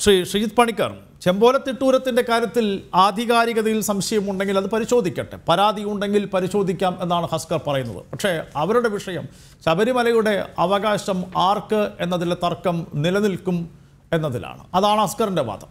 ശ്രീ ശ്രീജിത് പണിക്കർ ചെമ്പോലത്തിട്ടൂരത്തിന്റെ കാര്യത്തിൽ ആധികാരികതയിൽ സംശയമുണ്ടെങ്കിൽ അത് പരിശോധിക്കട്ടെ പരാതി ഉണ്ടെങ്കിൽ പരിശോധിക്കാം എന്നാണ് ഹസ്കർ പറയുന്നത് പക്ഷേ അവരുടെ വിഷയം ശബരിമലയുടെ അവകാശം ആർക്ക് എന്നതിലെ തർക്കം നിലനിൽക്കും എന്നതിലാണ് അതാണ് ഹസ്കറിന്റെ വാദം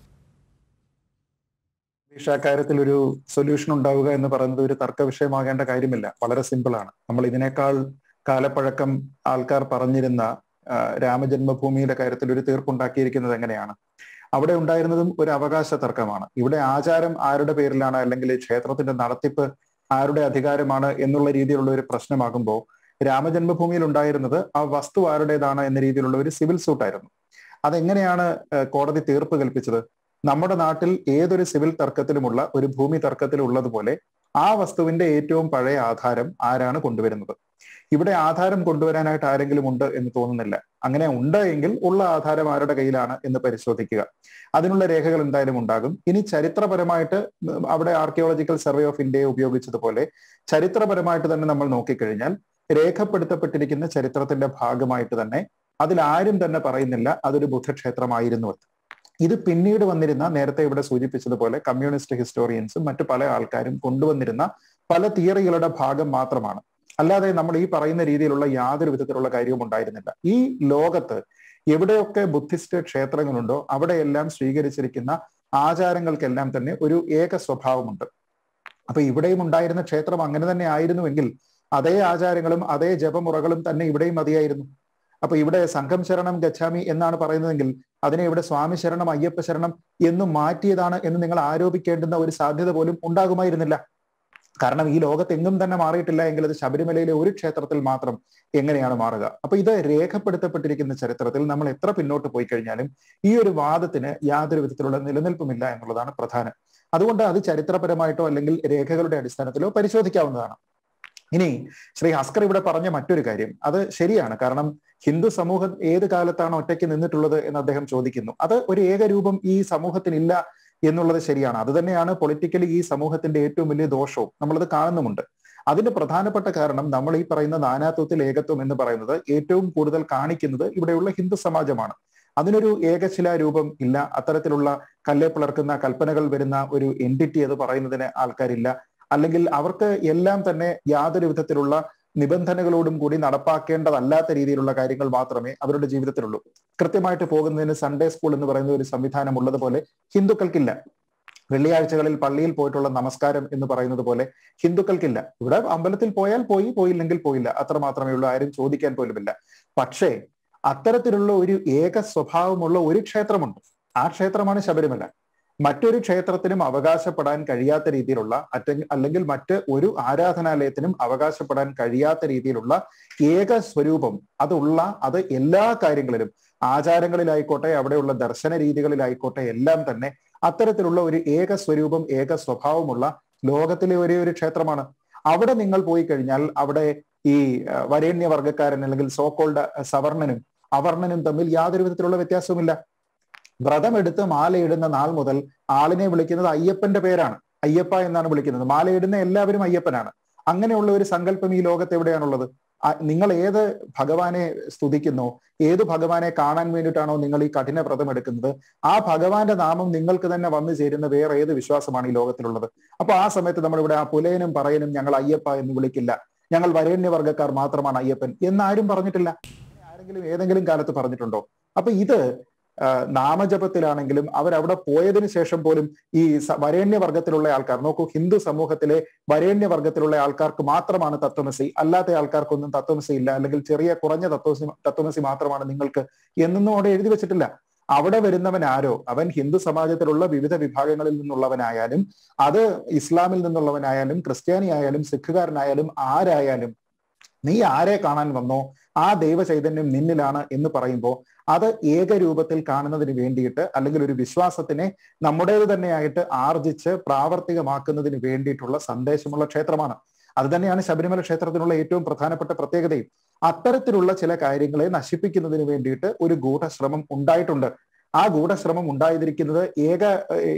പക്ഷേ ആ കാര്യത്തിൽ ഒരു സൊല്യൂഷൻ ഉണ്ടാവുക എന്ന് പറയുന്നത് ഒരു തർക്ക വിഷയമാകേണ്ട കാര്യമില്ല വളരെ സിമ്പിൾ ആണ് നമ്മൾ ഇതിനേക്കാൾ കാലപ്പഴക്കം ആൾക്കാർ പറഞ്ഞിരുന്ന ആ, രാമജന്മഭൂമിയുടെ കാര്യത്തിൽ ഒരു തീർപ്പുണ്ടാക്കിയിരിക്കുന്നത് എങ്ങനെയാണ് അവിടെ ഉണ്ടായിരുന്നതും ഒരു അവകാശ തർക്കമാണ് ഇവിടെ ആചാരം ആരുടെ പേരിലാണ് അല്ലെങ്കിൽ ഈ ക്ഷേത്രത്തിന്റെ നടത്തിപ്പ് ആരുടെ അധികാരമാണ് എന്നുള്ള രീതിയിലുള്ള ഒരു പ്രശ്നമാകുമ്പോൾ രാമജന്മഭൂമിയിൽ ഉണ്ടായിരുന്നത് ആ വസ്തു ആരുടേതാണ് എന്ന രീതിയിലുള്ള ഒരു സിവിൽ സൂട്ടായിരുന്നു അതെങ്ങനെയാണ് ആ, കോടതി തീർപ്പ് കൽപ്പിച്ചത് നമ്മുടെ നാട്ടിൽ ഏതൊരു സിവിൽ തർക്കത്തിലുമുള്ള ഒരു ഭൂമി തർക്കത്തിലുള്ളതുപോലെ ആ വസ്തുവിന്റെ ഏറ്റവും പഴയ ആധാരം ആരാണ് കൊണ്ടുവരുന്നത് ഇവിടെ ആധാരം കൊണ്ടുവരാനായിട്ട് ആരെങ്കിലും ഉണ്ട് എന്ന് തോന്നുന്നില്ല അങ്ങനെ ഉണ്ട് എങ്കിൽ ഉള്ള ആധാരം ആരുടെ കയ്യിലാണ് എന്ന് പരിശോധിക്കുക അതിനുള്ള രേഖകൾ എന്തായാലും ഉണ്ടാകും ഇനി ചരിത്രപരമായിട്ട് ഉം അവിടെ ആർക്കിയോളജിക്കൽ സർവേ ഓഫ് ഇന്ത്യയെ ഉപയോഗിച്ചതുപോലെ ചരിത്രപരമായിട്ട് തന്നെ നമ്മൾ നോക്കിക്കഴിഞ്ഞാൽ രേഖപ്പെടുത്തപ്പെട്ടിരിക്കുന്ന ചരിത്രത്തിന്റെ ഭാഗമായിട്ട് തന്നെ അതിൽ ആരും തന്നെ പറയുന്നില്ല അതൊരു ബുദ്ധക്ഷേത്രമായിരുന്നു എന്ന് ഇത് പിന്നീട് വന്നിരുന്ന നേരത്തെ ഇവിടെ സൂചിപ്പിച്ചതുപോലെ കമ്മ്യൂണിസ്റ്റ് ഹിസ്റ്റോറിയൻസും മറ്റു പല ആൾക്കാരും കൊണ്ടുവന്നിരുന്ന പല തിയറികളുടെ ഭാഗം മാത്രമാണ് അല്ലാതെ നമ്മൾ ഈ പറയുന്ന രീതിയിലുള്ള യാതൊരു വിധത്തിലുള്ള കാര്യവും ഉണ്ടായിരുന്നില്ല ഈ ലോകത്ത് എവിടെയൊക്കെ ബുദ്ധിസ്റ്റ് ക്ഷേത്രങ്ങളുണ്ടോ അവിടെയെല്ലാം സ്വീകരിച്ചിരിക്കുന്ന ആചാരങ്ങൾക്കെല്ലാം തന്നെ ഒരു ഏക സ്വഭാവമുണ്ട് അപ്പൊ ഇവിടെയും ഉണ്ടായിരുന്ന ക്ഷേത്രം അങ്ങനെ തന്നെ ആയിരുന്നുവെങ്കിൽ അതേ ആചാരങ്ങളും അതേ ജപമുറകളും തന്നെ ഇവിടെയും മതിയായിരുന്നു അപ്പൊ ഇവിടെ സംഘം ശരണം ഗച്ഛാമി എന്നാണ് പറയുന്നതെങ്കിൽ അതിനെ ഇവിടെ സ്വാമി ശരണം അയ്യപ്പ ശരണം എന്ന് മാറ്റിയതാണ് എന്ന് നിങ്ങൾ ആരോപിക്കേണ്ടുന്ന ഒരു സാധ്യത പോലും ഉണ്ടാകുമായിരുന്നില്ല കാരണം ഈ ലോകത്തെങ്ങും തന്നെ മാറിയിട്ടില്ല എങ്കിൽ അത് ശബരിമലയിലെ ഒരു ക്ഷേത്രത്തിൽ മാത്രം എങ്ങനെയാണ് മാറുക അപ്പൊ ഇത് രേഖപ്പെടുത്തപ്പെട്ടിരിക്കുന്ന ചരിത്രത്തിൽ നമ്മൾ എത്ര പിന്നോട്ട് പോയി കഴിഞ്ഞാലും ഈ ഒരു വാദത്തിന് യാതൊരു വിധത്തിലുള്ള നിലനിൽപ്പുമില്ല എന്നുള്ളതാണ് പ്രധാനം അതുകൊണ്ട് അത് ചരിത്രപരമായിട്ടോ അല്ലെങ്കിൽ രേഖകളുടെ അടിസ്ഥാനത്തിലോ പരിശോധിക്കാവുന്നതാണ് ഇനി ശ്രീ ഹസ്കർ ഇവിടെ പറഞ്ഞ മറ്റൊരു കാര്യം അത് ശരിയാണ് കാരണം ഹിന്ദു സമൂഹം ഏത് കാലത്താണ് ഒറ്റയ്ക്ക് നിന്നിട്ടുള്ളത് എന്ന് അദ്ദേഹം ചോദിക്കുന്നു അത് ഒരു ഏകരൂപം ഈ സമൂഹത്തിനില്ല എന്നുള്ളത് ശരിയാണ് അത് തന്നെയാണ് പൊളിറ്റിക്കലി ഈ സമൂഹത്തിന്റെ ഏറ്റവും വലിയ ദോഷവും നമ്മളത് കാണുന്നുമുണ്ട് അതിന്റെ പ്രധാനപ്പെട്ട കാരണം നമ്മൾ ഈ പറയുന്ന നാനാത്വത്തിൽ ഏകത്വം എന്ന് പറയുന്നത് ഏറ്റവും കൂടുതൽ കാണിക്കുന്നത് ഇവിടെയുള്ള ഹിന്ദു സമാജമാണ് അതിനൊരു ഏകശിലാ രൂപം ഇല്ല അത്തരത്തിലുള്ള കല്ലെ പിളർക്കുന്ന കൽപ്പനകൾ വരുന്ന ഒരു എൻറ്റിറ്റി അത് പറയുന്നതിന് ആൾക്കാരില്ല അല്ലെങ്കിൽ അവർക്ക് എല്ലാം തന്നെ യാതൊരു വിധത്തിലുള്ള നിബന്ധനകളോടും കൂടി നടപ്പാക്കേണ്ടതല്ലാത്ത രീതിയിലുള്ള കാര്യങ്ങൾ മാത്രമേ അവരുടെ ജീവിതത്തിലുള്ളൂ കൃത്യമായിട്ട് പോകുന്നതിന് സൺഡേ സ്കൂൾ എന്ന് പറയുന്ന ഒരു സംവിധാനം ഉള്ളതുപോലെ ഹിന്ദുക്കൾക്കില്ല വെള്ളിയാഴ്ചകളിൽ പള്ളിയിൽ പോയിട്ടുള്ള നമസ്കാരം എന്ന് പറയുന്നത് പോലെ ഹിന്ദുക്കൾക്കില്ല ഇവിടെ അമ്പലത്തിൽ പോയാൽ പോയി പോയില്ലെങ്കിൽ പോയില്ല അത്ര മാത്രമേ ഉള്ളൂ ആരും ചോദിക്കാൻ പോലുമില്ല പക്ഷേ അത്തരത്തിലുള്ള ഒരു ഏക സ്വഭാവമുള്ള ഒരു ക്ഷേത്രമുണ്ട് ആ ക്ഷേത്രമാണ് ശബരിമല മറ്റൊരു ക്ഷേത്രത്തിനും അവകാശപ്പെടാൻ കഴിയാത്ത രീതിയിലുള്ള അറ്റ അല്ലെങ്കിൽ മറ്റ് ഒരു ആരാധനാലയത്തിനും അവകാശപ്പെടാൻ കഴിയാത്ത രീതിയിലുള്ള ഏക സ്വരൂപം അതുള്ള അത് എല്ലാ കാര്യങ്ങളിലും ആചാരങ്ങളിലായിക്കോട്ടെ അവിടെയുള്ള ദർശന രീതികളിലായിക്കോട്ടെ എല്ലാം തന്നെ അത്തരത്തിലുള്ള ഒരു ഏക സ്വരൂപം ഏക സ്വഭാവമുള്ള ലോകത്തിലെ ഒരേ ഒരു ക്ഷേത്രമാണ് അവിടെ നിങ്ങൾ പോയി കഴിഞ്ഞാൽ അവിടെ ഈ അഹ്, വരേണ്യവർഗക്കാരൻ അല്ലെങ്കിൽ സോക്കോൾഡ് സവർണനും അവർണനും തമ്മിൽ യാതൊരു വിധത്തിലുള്ള വ്യത്യാസവുമില്ല വ്രതമെടുത്ത് മാലയിടുന്ന നാൾ മുതൽ ആളിനെ വിളിക്കുന്നത് അയ്യപ്പന്റെ പേരാണ് അയ്യപ്പ എന്നാണ് വിളിക്കുന്നത് മാലയിടുന്ന എല്ലാവരും അയ്യപ്പനാണ് അങ്ങനെയുള്ള ഒരു സങ്കല്പം ഈ ലോകത്ത് എവിടെയാണുള്ളത് ആ- നിങ്ങൾ ഏത് ഭഗവാനെ സ്തുതിക്കുന്നോ ഏത് ഭഗവാനെ കാണാൻ വേണ്ടിയിട്ടാണോ നിങ്ങൾ ഈ കഠിന വ്രതം എടുക്കുന്നത് ആ ഭഗവാന്റെ നാമം നിങ്ങൾക്ക് തന്നെ വന്നു ചേരുന്ന വേറെ ഏത് വിശ്വാസമാണ് ഈ ലോകത്തിലുള്ളത് അപ്പൊ ആ സമയത്ത് നമ്മൾ ഇവിടെ ആ പുലയനും പറയനും ഞങ്ങൾ അയ്യപ്പ എന്ന് വിളിക്കില്ല ഞങ്ങൾ വരേണ്യവർഗക്കാർ മാത്രമാണ് അയ്യപ്പൻ എന്നാരും പറഞ്ഞിട്ടില്ല ആരെങ്കിലും ഏതെങ്കിലും കാലത്ത് പറഞ്ഞിട്ടുണ്ടോ അപ്പൊ ഇത് ആ, നാമജപത്തിലാണെങ്കിലും അവരവിടെ പോയതിനു ശേഷം പോലും ഈ സ- വരേണ്യവർഗത്തിലുള്ള ആൾക്കാർ നോക്കൂ ഹിന്ദു സമൂഹത്തിലെ വരേണ്യവർഗത്തിലുള്ള ആൾക്കാർക്ക് മാത്രമാണ് തത്വമസി അല്ലാത്ത ആൾക്കാർക്കൊന്നും തത്വമസി ഇല്ല അല്ലെങ്കിൽ ചെറിയ കുറഞ്ഞ തത്വമസി തത്വമസി മാത്രമാണ് നിങ്ങൾക്ക് എന്നൊന്നും അവിടെ എഴുതി വെച്ചിട്ടില്ല അവിടെ വരുന്നവൻ ആരോ അവൻ ഹിന്ദു സമാജത്തിലുള്ള വിവിധ വിഭാഗങ്ങളിൽ നിന്നുള്ളവനായാലും അത് ഇസ്ലാമിൽ നിന്നുള്ളവനായാലും ക്രിസ്ത്യാനി ആയാലും സിഖുകാരനായാലും ആരായാലും നീ ആരെ കാണാൻ വന്നോ ആ ദൈവ ചൈതന്യം നിന്നിലാണ് എന്ന് പറയുമ്പോൾ അത് ഏകരൂപത്തിൽ കാണുന്നതിന് വേണ്ടിയിട്ട് അല്ലെങ്കിൽ ഒരു വിശ്വാസത്തിനെ നമ്മുടേത് തന്നെയായിട്ട് ആർജിച്ച് പ്രാവർത്തികമാക്കുന്നതിന് വേണ്ടിയിട്ടുള്ള സന്ദേശമുള്ള ക്ഷേത്രമാണ് അത് തന്നെയാണ് ശബരിമല ക്ഷേത്രത്തിനുള്ള ഏറ്റവും പ്രധാനപ്പെട്ട പ്രത്യേകതയും അത്തരത്തിലുള്ള ചില കാര്യങ്ങളെ നശിപ്പിക്കുന്നതിന് വേണ്ടിയിട്ട് ഒരു ഗൂഢശ്രമം ഉണ്ടായിട്ടുണ്ട് ആ ഗൂഢശ്രമം ഉണ്ടായിരിക്കുന്നത് ഏക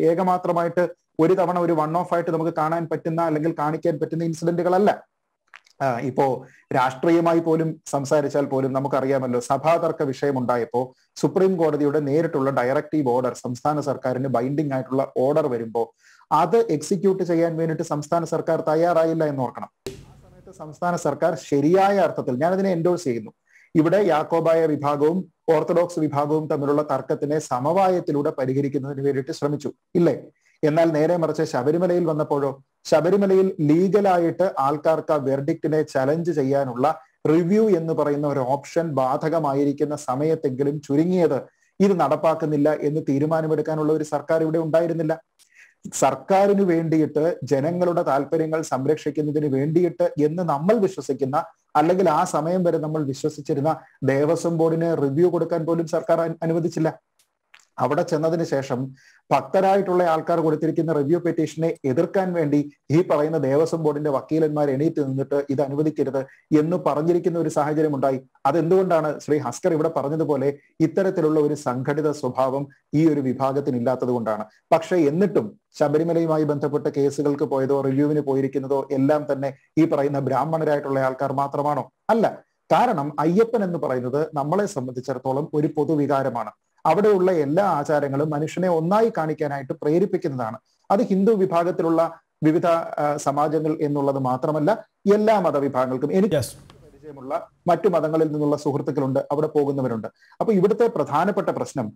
ഏകമാത്രമായിട്ട് ഒരു തവണ ഒരു വൺ ഓഫ് ആയിട്ട് നമുക്ക് കാണാൻ പറ്റുന്ന അല്ലെങ്കിൽ കാണിക്കാൻ പറ്റുന്ന ഇൻസിഡന്റുകളല്ല ആ, ഇപ്പോ രാഷ്ട്രീയമായി പോലും സംസാരിച്ചാൽ പോലും നമുക്കറിയാമല്ലോ സഭാതർക്ക വിഷയം ഉണ്ടായപ്പോ സുപ്രീം കോടതിയുടെ നേരിട്ടുള്ള ഡയറക്റ്റീവ് ഓർഡർ സംസ്ഥാന സർക്കാരിന് ബൈൻഡിംഗ് ആയിട്ടുള്ള ഓർഡർ വരുമ്പോ അത് എക്സിക്യൂട്ട് ചെയ്യാൻ വേണ്ടിയിട്ട് സംസ്ഥാന സർക്കാർ തയ്യാറായില്ല എന്ന് ഓർക്കണം ആ സമയത്ത് സംസ്ഥാന സർക്കാർ ശരിയായ അർത്ഥത്തിൽ ഞാൻ അതിനെ എൻഡോഴ്സ് ചെയ്യുന്നു ഇവിടെ യാക്കോബായ വിഭാഗവും ഓർത്തഡോക്സ് വിഭാഗവും തമ്മിലുള്ള തർക്കത്തിനെ സമവായത്തിലൂടെ പരിഹരിക്കുന്നതിന് വേണ്ടിയിട്ട് ശ്രമിച്ചു ഇല്ലേ എന്നാൽ നേരെ മറിച്ച് ശബരിമലയിൽ വന്നപ്പോഴോ ശബരിമലയിൽ ലീഗലായിട്ട് ആൾക്കാർക്ക് ആ വെർഡിക്റ്റിനെ ചലഞ്ച് ചെയ്യാനുള്ള റിവ്യൂ എന്ന് പറയുന്ന ഒരു ഓപ്ഷൻ ബാധകമായിരിക്കുന്ന സമയത്തെങ്കിലും ചുരുങ്ങിയത് ഇത് നടപ്പാക്കുന്നില്ല എന്ന് തീരുമാനമെടുക്കാനുള്ള ഒരു സർക്കാർ ഇവിടെ ഉണ്ടായിരുന്നില്ല സർക്കാരിന് വേണ്ടിയിട്ട് ജനങ്ങളുടെ താല്പര്യങ്ങൾ സംരക്ഷിക്കുന്നതിന് വേണ്ടിയിട്ട് എന്ന് നമ്മൾ വിശ്വസിക്കുന്ന അല്ലെങ്കിൽ ആ സമയം വരെ നമ്മൾ വിശ്വസിച്ചിരുന്ന ദേവസ്വം ബോർഡിന് റിവ്യൂ കൊടുക്കാൻ പോലും സർക്കാർ അനു- അനുവദിച്ചില്ല അവിടെ ചെന്നതിന് ശേഷം ഭക്തരായിട്ടുള്ള ആൾക്കാർ കൊടുത്തിരിക്കുന്ന റിവ്യൂ പെറ്റീഷനെ എതിർക്കാൻ വേണ്ടി ഈ പറയുന്ന ദേവസ്വം ബോർഡിന്റെ വക്കീലന്മാർ എണീറ്റ് നിന്നിട്ട് ഇത് അനുവദിക്കരുത് എന്ന് പറഞ്ഞിരിക്കുന്ന ഒരു സാഹചര്യം ഉണ്ടായി അതെന്തുകൊണ്ടാണ് ശ്രീ ഹസ്കർ ഇവിടെ പറഞ്ഞതുപോലെ ഇത്തരത്തിലുള്ള ഒരു സംഘടിത സ്വഭാവം ഈ ഒരു വിഭാഗത്തിന് ഇല്ലാത്തത് കൊണ്ടാണ് പക്ഷെ എന്നിട്ടും ശബരിമലയുമായി ബന്ധപ്പെട്ട കേസുകൾക്ക് പോയതോ റിവ്യൂവിന് പോയിരിക്കുന്നതോ എല്ലാം തന്നെ ഈ പറയുന്ന ബ്രാഹ്മണരായിട്ടുള്ള ആൾക്കാർ മാത്രമാണോ അല്ല കാരണം അയ്യപ്പൻ എന്ന് പറയുന്നത് നമ്മളെ സംബന്ധിച്ചിടത്തോളം ഒരു പൊതുവികാരമാണ് അവിടെയുള്ള എല്ലാ ആചാരങ്ങളും മനുഷ്യനെ ഒന്നായി കാണിക്കാനായിട്ട് പ്രേരിപ്പിക്കുന്നതാണ് അത് ഹിന്ദു വിഭാഗത്തിലുള്ള വിവിധ ആ, സമാജങ്ങൾ എന്നുള്ളത് മാത്രമല്ല എല്ലാ മതവിഭാഗങ്ങൾക്കും എനിക്ക് യെസ് പരിചയമുള്ള മറ്റു മതങ്ങളിൽ നിന്നുള്ള സുഹൃത്തുക്കളുണ്ട് അവിടെ പോകുന്നവരുണ്ട് അപ്പൊ ഇവിടുത്തെ പ്രധാനപ്പെട്ട പ്രശ്നം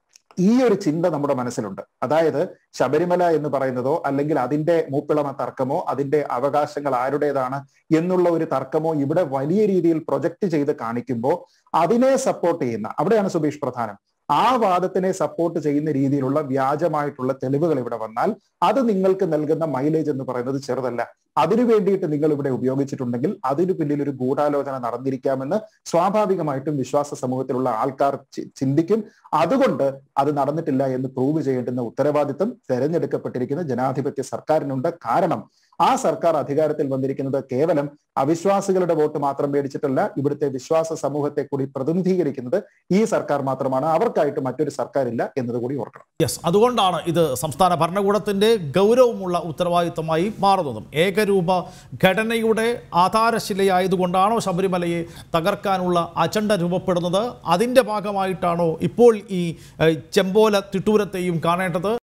ഈ ഒരു ചിന്ത നമ്മുടെ മനസ്സിലുണ്ട് അതായത് ശബരിമല എന്ന് പറയുന്നതോ അല്ലെങ്കിൽ അതിന്റെ മൂപ്പിളമ തർക്കമോ അതിന്റെ അവകാശങ്ങൾ ആരുടേതാണ് എന്നുള്ള ഒരു തർക്കമോ ഇവിടെ വലിയ രീതിയിൽ പ്രൊജക്ട് ചെയ്ത് കാണിക്കുമ്പോൾ അതിനെ സപ്പോർട്ട് ചെയ്യുന്ന അവിടെയാണ് സുബീഷ് പ്രധാനം ആ വാദത്തിനെ സപ്പോർട്ട് ചെയ്യുന്ന രീതിയിലുള്ള വ്യാജമായിട്ടുള്ള തെളിവുകൾ ഇവിടെ വന്നാൽ അത് നിങ്ങൾക്ക് നൽകുന്ന മൈലേജ് എന്ന് പറയുന്നത് ചെറുതല്ല അതിനു വേണ്ടിയിട്ട് നിങ്ങൾ ഇവിടെ ഉപയോഗിച്ചിട്ടുണ്ടെങ്കിൽ അതിനു പിന്നിൽ ഒരു ഗൂഢാലോചന നടന്നിരിക്കാമെന്ന് സ്വാഭാവികമായിട്ടും വിശ്വാസ സമൂഹത്തിലുള്ള ആൾക്കാർ ചി- ചിന്തിക്കും അതുകൊണ്ട് അത് നടന്നിട്ടില്ല എന്ന് പ്രൂവ് ചെയ്യേണ്ടുന്ന ഉത്തരവാദിത്തം തെരഞ്ഞെടുക്കപ്പെട്ടിരിക്കുന്ന ജനാധിപത്യ സർക്കാരിനുണ്ട് കാരണം ആ സർക്കാർ അധികാരത്തിൽ വന്നിരിക്കുന്നത് കേവലം അവിശ്വാസികളുടെ വോട്ട് മാത്രം മേടിച്ചിട്ടല്ല ഇവിടുത്തെ വിശ്വാസ സമൂഹത്തെ കൂടി പ്രതിനിധീകരിക്കുന്നത് ഈ സർക്കാർ മാത്രമാണ് അവർക്കായിട്ട് മറ്റൊരു സർക്കാരില്ല എന്നതുകൂടി ഓർക്കണം യെസ് അതുകൊണ്ടാണ് ഇത് സംസ്ഥാന ഭരണകൂടത്തിൻ്റെ ഗൗരവമുള്ള ഉത്തരവാദിത്തമായി മാറുന്നതും ഏകരൂപ ഘടനയുടെ ആധാരശിലയായതുകൊണ്ടാണോ ശബരിമലയെ തകർക്കാനുള്ള അജണ്ട രൂപപ്പെടുന്നത് അതിൻ്റെ ഭാഗമായിട്ടാണോ ഇപ്പോൾ ഈ ഏഹ്, ചെമ്പോല തിട്ടൂരത്തെയും കാണേണ്ടത്